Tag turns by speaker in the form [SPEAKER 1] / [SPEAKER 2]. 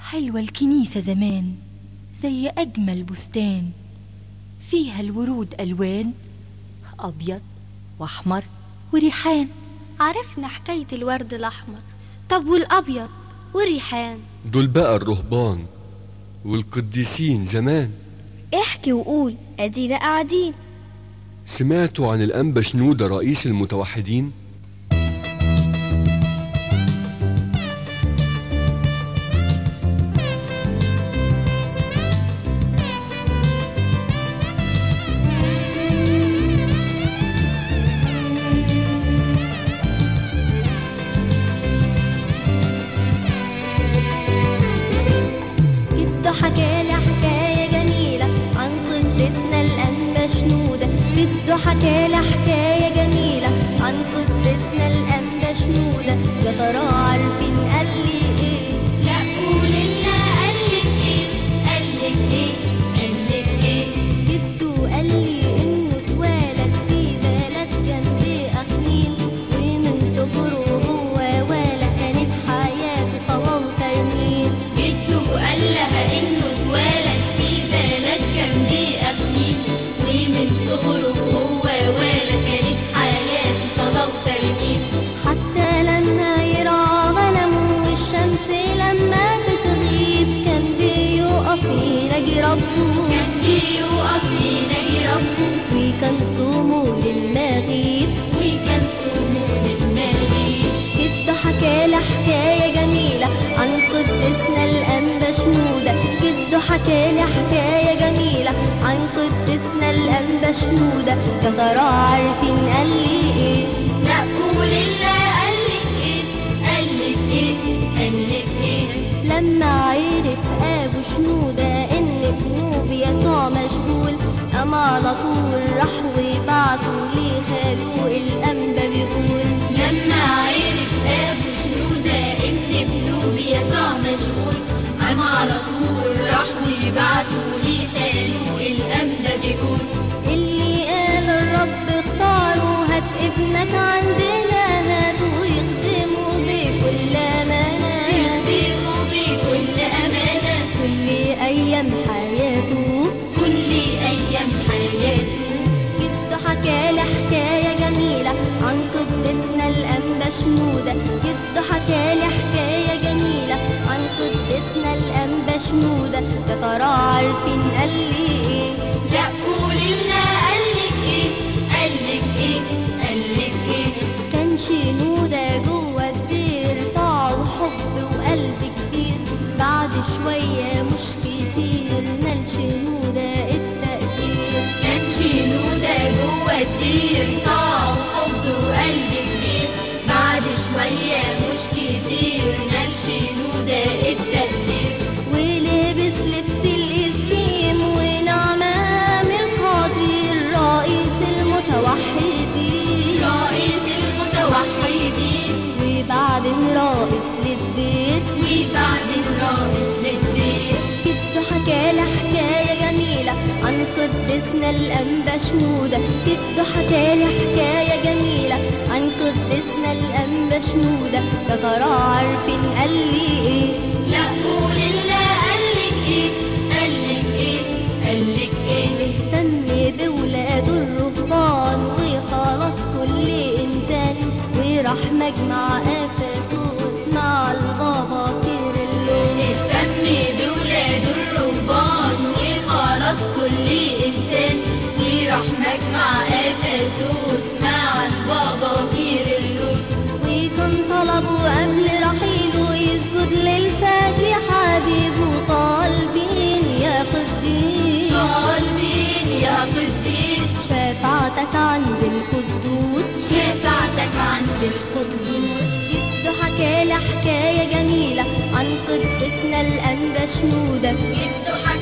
[SPEAKER 1] حلوة الكنيسة زمان زي أجمل بستان فيها الورود ألوان أبيض وأحمر وريحان
[SPEAKER 2] عرفنا حكاية الورد الأحمر طب والأبيض والريحان
[SPEAKER 3] دول بقى الرهبان والقديسين زمان
[SPEAKER 4] احكي وقول ادينا قاعدين
[SPEAKER 3] سمعتوا عن الأنبا شنودة رئيس المتوحدين؟
[SPEAKER 4] جده حكالي حكاية جميلة عن قدسنا الأنبا شنودة جده حكالي حكاية جميلة عن قدسنا الأنبا شنودة يا ترى عارفين قال لي ايه لا قول لنا قال لك ايه قال لك ايه قال لك ايه جده قال لي انه اتولد في بلد جنب اخميم ومن صغره هو ولا كانت حياته صلاة وترنيم
[SPEAKER 5] جده قال لها انه اتولد في بلد جنب اخميم ومن صغره هو ولا كانت حياته صلاة وترنيم
[SPEAKER 4] حتى لما يرعى غنمه والشمس لما بتغيب كان بيقف يناجي ربه
[SPEAKER 5] كان بيقف يناجي ربه
[SPEAKER 4] وكان صومه للمغيب
[SPEAKER 5] وكان صومه للمغيب
[SPEAKER 4] جده حكالي حكاية جميلة عن قدسنا الأنبا شنودة جده حكالي حكاية جميلة عن قدسنا الأنبا شنودة يا ترى عارفين قال لي ايه
[SPEAKER 5] لا قول لنا قالك ايه قالك ايه قالك ايه
[SPEAKER 4] لما عرف ابو شنودة ان ابنه بيسوع مشغول قام على طول راح وبعته لخاله الانبا بيقول
[SPEAKER 5] لما عرف ابو شنودة ان ابنه بيسوع مشغول قام على طول راح وبعته لخاله الانبا بيقول
[SPEAKER 4] اللي قال الرب اختاره هات ابنك عندنا هاته يخدمه بكل امانه
[SPEAKER 5] يخدمه بكل امانة
[SPEAKER 4] كل ايام حياته
[SPEAKER 5] كل ايام حياته
[SPEAKER 4] جده حكالي حكاية جميلة عن قدسنا الأنبا شنودة جده حكالي حكاية جميلة عن قدسنا الأنبا شنودة يا ترى عارفين قال لي ايه
[SPEAKER 5] لا قول لنا قالك ايه قالك ايه قالك ايه
[SPEAKER 4] كان شنودة جوه الدير طاعة وحب وقلب كبير بعد شوية مش كتير نال شنودة التقدير
[SPEAKER 5] كان شنودة جوه الدير طاعة وحب وقلب كبير بعد شوية مش كتير نال شنودة التقدير
[SPEAKER 4] ولبس لبس الإسلام ونعمة من خطير رئيس المتوحدين
[SPEAKER 5] رئيس المتوحدين
[SPEAKER 4] وبعدين رئيس للدير
[SPEAKER 5] وبعدين رئيس للدير
[SPEAKER 4] جده حكالي حكاية جميلة عن قدسنا الأنبا شنودة جده حكالي حكاية جميلة عن قدسنا الأنبا شنودة يا ترى عارفين قال لي ايه
[SPEAKER 5] لا قول لنا قالك ايه قالك ايه قالك ايه
[SPEAKER 4] اهتم بولاده الرهبان وخلاص كل إنسان وراح مجمع أفسوس مع البابا كيرلو
[SPEAKER 5] اهتم بولاده الرهبان وخلاص كل انسان وراح مجمع افسوس مع البابا كيرلس
[SPEAKER 4] وكان طلبه قبل رحيله يسجد للفادي حبيبه طالبين يا قديس
[SPEAKER 5] طالبين يا قديس
[SPEAKER 4] شفاعتك عند القدوس
[SPEAKER 5] شفاعتك عند القدوس
[SPEAKER 4] جده حكالي حكاية جميلة عن قدسنا الأنبا شنودة
[SPEAKER 5] جده